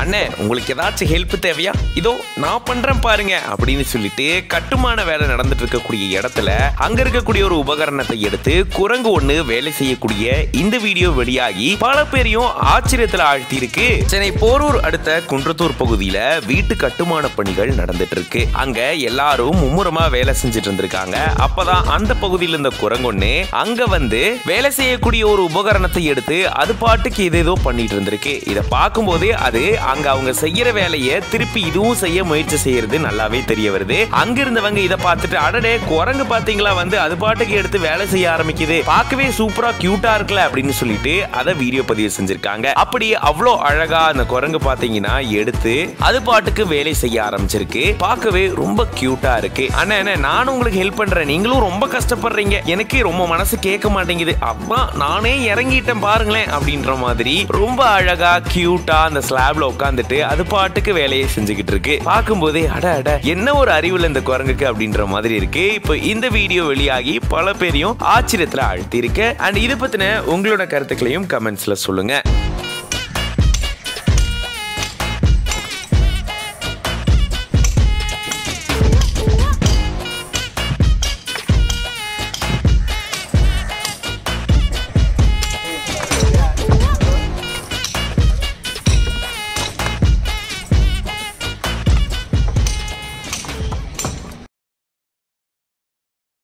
அண்ணே உங்களுக்கு ஏதாச்சும் ஹெல்ப் தேவையா இதோ நான் பண்றேன் பாருங்க அப்படின்னு சொல்லிட்டு கட்டுமான வேலை நடந்துட்டு இருக்கக்கூடிய இடத்துல அங்க இருக்கக்கூடிய ஒரு உபகரணத்தை எடுத்து குரங்கு ஒண்ணு வேலை செய்யக்கூடிய இந்த வீடியோ வெளியாகி பல பேரையும் ஆச்சரியத்துல ஆழ்த்தி இருக்கு சென்னை போரூர் அடுத்த குன்றத்தூர் பகுதியில வீட்டு கட்டுமான பணிகள் நடந்துட்டு இருக்கு அங்க எல்லாரும் மும்முரமா வேலை செஞ்சுட்டு இருந்திருக்காங்க அப்பதான் அந்த பகுதியில் இருந்த குரங்கொன்னு அங்க வந்து வேலை செய்யக்கூடிய ஒரு உபகரணத்தை எடுத்து அது பாட்டுக்கு ஏதேதோ பண்ணிட்டு இருந்திருக்கு இத பார்க்கும்போதே அது அங்க அவங்க செய்யற வேலையை திருப்பி இதுவும் செய்ய முயற்சி செய்யறது நல்லாவே தெரிய வருது அங்க இருந்தவங்க இத பார்த்துட்டு அடடே குரங்கு பாத்தீங்களா வந்து அது பாட்டுக்கு எடுத்து வேலை செய்ய ஆரம்பிக்குது பார்க்கவே சூப்பரா கியூட்டா இருக்குல்ல அப்படின்னு சொல்லிட்டு அதை வீடியோ பதிவு செஞ்சிருக்காங்க அப்படி அவ்வளோ அழகா அந்த குரங்கு பாத்தீங்கன்னா எடுத்து அது பாட்டுக்கு வேலை செய்ய ஆரம்பிச்சிருக்கு பார்க்கவே ரொம்ப கியூட்டா இருக்கு அண்ணா அண்ணா நானும் உங்களுக்கு ஹெல்ப் பண்றேன் நீங்களும் ரொம்ப கஷ்டப்படுறீங்க எனக்கு ரொம்ப மனசு கேட்க மாட்டேங்குது அப்பா நானே இறங்கிட்டேன் பாருங்களேன் அப்படின்ற மாதிரி ரொம்ப அழகா கியூட்டா அந்த ஸ்லாப்ல உட்காந்துட்டு அது பாட்டுக்கு வேலையை செஞ்சுக்கிட்டு இருக்கு பார்க்கும்போதே அட அட என்ன ஒரு அறிவுல இந்த குரங்குக்கு அப்படின்ற மாதிரி இருக்கு இப்போ இந்த வீடியோ வெளியாகி பல பேரையும் ஆச்சரியத்துல ஆழ்த்தி இருக்கு அண்ட் இது பத்தின உங்களோட கருத்துக்களையும் கமெண்ட்ஸ்ல சொல்லுங்க